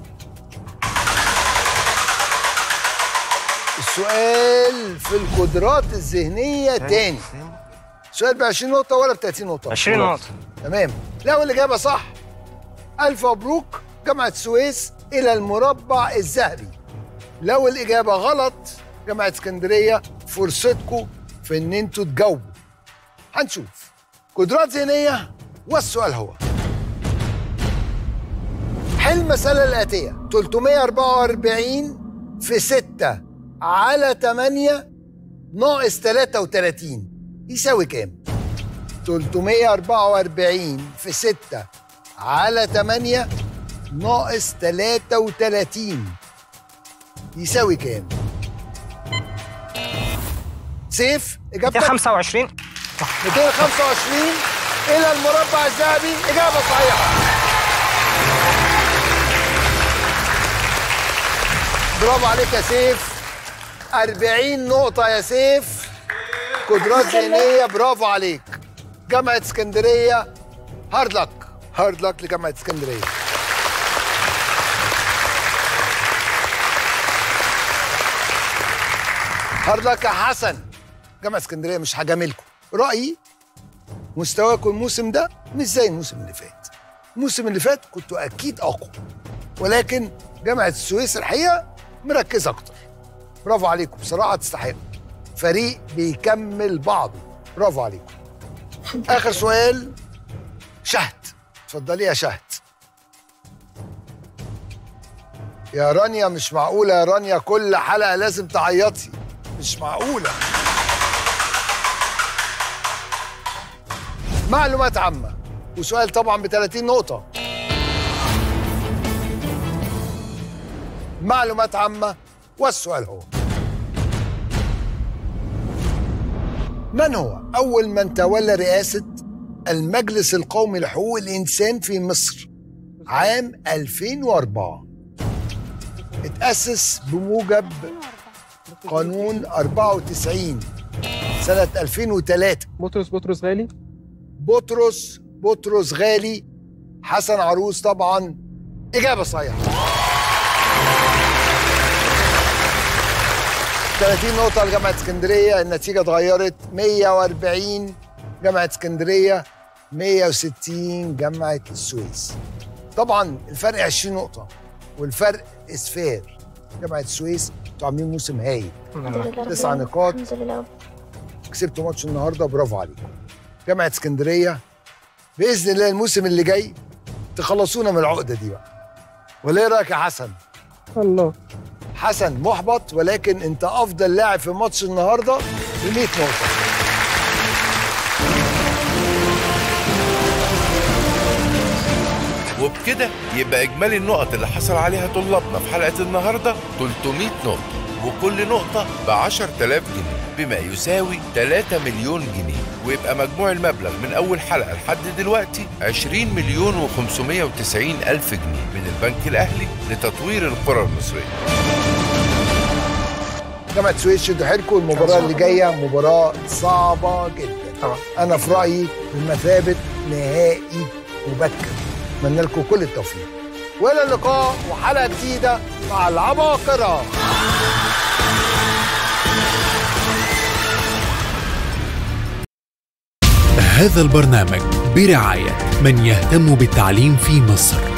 السؤال في القدرات الذهنية تاني سؤال ب 20 نقطة ولا ب 30 نقطة؟ 20 نقطة. تمام لو الإجابة صح ألف مبروك جامعة السويس إلى المربع الذهبي لو الإجابة غلط جامعة اسكندرية فرصتكم في إن أنتوا تجاوبوا هنشوف قدرات ذهنية والسؤال هو حل المسألة الآتية 344 في 6 على 8 ناقص 33 يساوي كام؟ 344 في 6 على 8 ناقص 33 يساوي كام؟ سيف اجابتك 225 225 الى المربع الذهبي اجابه صحيحه برافو عليك يا سيف 40 نقطة يا سيف قدرات ذهنية برافو عليك جامعة اسكندرية هارد لك هارد لك لجامعة اسكندرية هارد لك يا حسن جامعة اسكندرية مش هجاملكم رأيي مستواكم الموسم ده مش زي الموسم اللي فات الموسم اللي فات كنتوا أكيد أقوى ولكن جامعة السويس الحقيقة مركزة أكتر برافو عليكم بصراحة تستحقوا فريق بيكمل بعضه برافو عليكم اخر سؤال شهد اتفضلي يا شهد يا رانيا مش معقولة يا رانيا كل حلقة لازم تعيطي مش معقولة معلومات عامة وسؤال طبعا ب 30 نقطة معلومات عامة والسؤال هو من هو أول من تولى رئاسة المجلس القومي لحقوق الإنسان في مصر عام 2004 اتأسس بموجب قانون 94 سنة 2003 بطرس بطرس غالي بطرس بطرس غالي حسن عروس طبعا إجابة صحيحة 30 نقطة لجامعة اسكندرية النتيجة اتغيرت 140 جامعة اسكندرية 160 جامعة السويس طبعا الفرق 20 نقطة والفرق اسفار جامعة السويس انتوا عاملين موسم هايل تسع نقاط الحمد لله كسبتوا ماتش النهارده برافو عليكم جامعة اسكندرية بإذن الله الموسم اللي جاي تخلصونا من العقدة دي بقى ولا ايه رأيك يا حسن؟ الله حسن محبط ولكن انت افضل لاعب في ماتش النهارده ب 100 نقطة وبكده يبقى إجمالي النقط اللي حصل عليها طلابنا في حلقة النهاردة 300 نقطة وكل نقطة ب 10000 جنيه بما يساوي 3 مليون جنيه ويبقى مجموع المبلغ من أول حلقة لحد دلوقتي 20 مليون و590 ألف جنيه من البنك الأهلي لتطوير القرى المصرية جامعة السويس شدوا حيلكم المباراة اللي جاية مباراة صعبة جدا طبعا أنا في رأيي بمثابة نهائي مبكر أتمنى لكم كل التوفيق وإلى اللقاء وحلقة جديدة مع العباقرة هذا البرنامج برعاية من يهتم بالتعليم في مصر